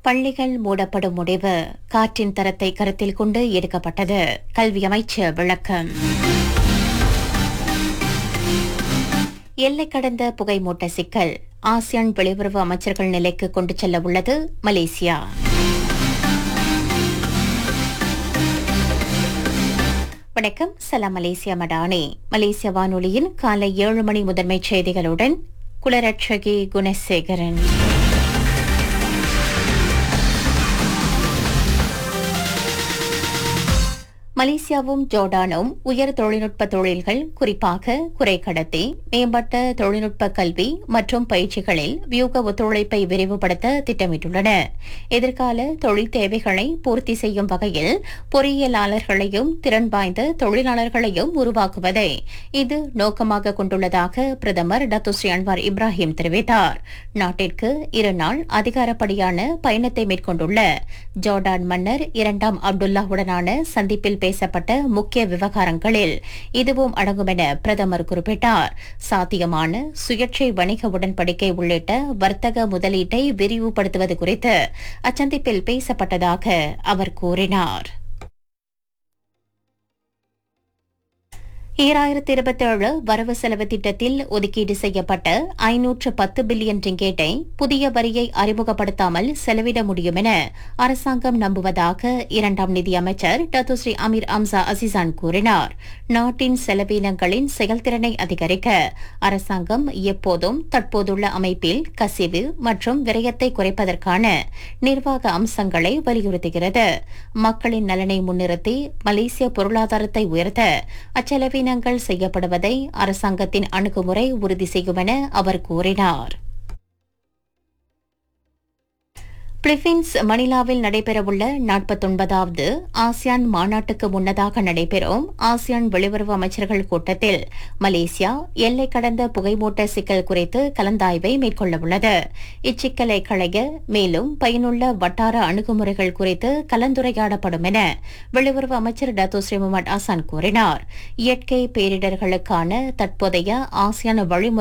பள்ளிகள் மூடப்படும் முடிவு காற்றின் தரத்தை கருத்தில் கொண்டு எடுக்கப்பட்டது கல்வி அமைச்சர் விளக்கம் எல்லை கடந்த புகை மூட்ட சிக்கல் ஆசியான் வெளியுறவு அமைச்சர்கள் நிலைக்கு கொண்டு செல்ல உள்ளது மலேசியா வணக்கம் சலாம் மலேசியா மடானி மலேசிய வானொலியின் காலை ஏழு மணி முதன்மை செய்திகளுடன் குலரட்சகி குணசேகரன் மலேசியாவும் ஜோர்டானும் உயர் தொழில்நுட்ப தொழில்கள் குறிப்பாக குறைக்கடத்தி மேம்பட்ட தொழில்நுட்ப கல்வி மற்றும் பயிற்சிகளில் வியூக ஒத்துழைப்பை விரிவுபடுத்த திட்டமிட்டுள்ளன எதிர்கால தொழில் தேவைகளை பூர்த்தி செய்யும் வகையில் பொறியியலாளர்களையும் திறன் வாய்ந்த தொழிலாளர்களையும் உருவாக்குவதை இது நோக்கமாக கொண்டுள்ளதாக பிரதமர் டத்துஸ்ரீ அன்வார் இப்ராஹிம் தெரிவித்தார் நாட்டிற்கு இரு நாள் அதிகாரப்படியான பயணத்தை மேற்கொண்டுள்ள ஜோர்டான் மன்னர் இரண்டாம் அப்துல்லாவுடனான சந்திப்பில் பேசப்பட்ட முக்கிய விவகாரங்களில் இதுவும் அடங்கும் என பிரதமர் குறிப்பிட்டார் சாத்தியமான சுயேட்சை வணிக உடன்படிக்கை உள்ளிட்ட வர்த்தக முதலீட்டை விரிவுபடுத்துவது குறித்து அச்சந்திப்பில் பேசப்பட்டதாக அவர் கூறினார் ஈராயிரத்தி இருபத்தேழு வரவு செலவு திட்டத்தில் ஒதுக்கீடு செய்யப்பட்ட ஐநூற்று பத்து பில்லியன் ரிங்கேட்டை புதிய வரியை அறிமுகப்படுத்தாமல் செலவிட முடியும் என அரசாங்கம் நம்புவதாக இரண்டாம் நிதியமைச்சர் டத்துஸ்ரீ அமீர் அம்சா அசிசான் கூறினார் நாட்டின் செலவினங்களின் செயல்திறனை அதிகரிக்க அரசாங்கம் எப்போதும் தற்போதுள்ள அமைப்பில் கசிவு மற்றும் விரயத்தை குறைப்பதற்கான நிர்வாக அம்சங்களை வலியுறுத்துகிறது மக்களின் நலனை முன்னிறுத்தி மலேசிய பொருளாதாரத்தை உயர்த்த அச்செலவின செலவினங்கள் செய்யப்படுவதை அரசாங்கத்தின் அணுகுமுறை உறுதி செய்யும் என அவர் கூறினார் பிலிப்பீன்ஸ் மணிலாவில் நடைபெறவுள்ள நாற்பத்தொன்பதாவது ஆசியான் மாநாட்டுக்கு முன்னதாக நடைபெறும் ஆசியான் வெளியுறவு அமைச்சர்கள் கூட்டத்தில் மலேசியா எல்லை கடந்த புகைமூட்ட சிக்கல் குறித்து கலந்தாய்வை மேற்கொள்ளவுள்ளது இச்சிக்கலை களைய மேலும் பயனுள்ள வட்டார அணுகுமுறைகள் குறித்து கலந்துரையாடப்படும் என வெளியுறவு அமைச்சர் டத்தோ ஸ்ரீ முகமது ஆசான் கூறினார் இயற்கை பேரிடர்களுக்கான தற்போதைய ஆசியான் வழிமுறை